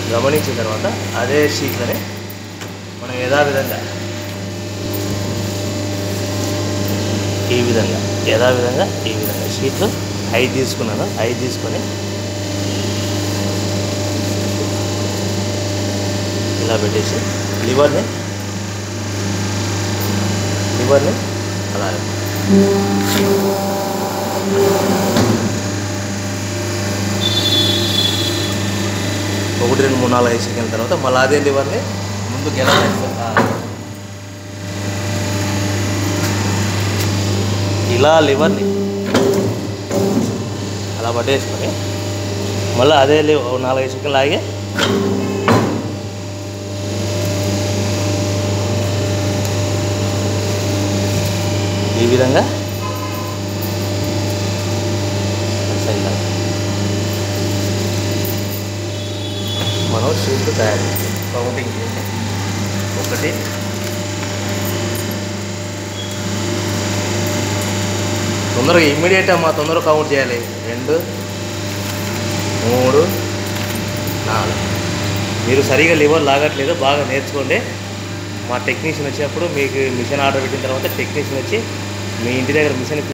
గమనించిన తర్వాత అదే షీట్లని మనం యథావిధంగా ఈ విధంగా యథావిధంగా ఈ విధంగా షీట్లు ఐదు తీసుకున్నాను ఐదు తీసుకొని ఇలా పెట్టేసి లివర్ని లివర్ని అలా ఒకటి రెండు మూడు నాలుగు ఐదు సెకండ్ల తర్వాత మళ్ళీ అదే లివర్ని ముందుకు ఎలా వేస్తా- ఆ. ఇలా లివర్ని అలా పట్టేసుకొని మళ్ళీ అదే లివ్ ఓ నాలుగైదు సెకండ్లు ఆగి ఈ విధంగా సైడ్ మనం షీట్లు తయారు చేస్తాం కౌంటింగ్ చేసి ఒకటి తొందరగా ఇమ్మీడియట్ అమ్మా తొందరగా కౌంట్ చేయాలి రెండు మూడు నాలుగు మీరు సరిగా లివర్ లాగట్లేదు బాగా నేర్చుకోండి మా టెక్నీషియన్ వచ్చినప్పుడు మీకు మిషన్ ఆర్డర్ పెట్టిన తర్వాత టెక్నీషియన్ వచ్చి మీ ఇంటి దగ్గర మిషన్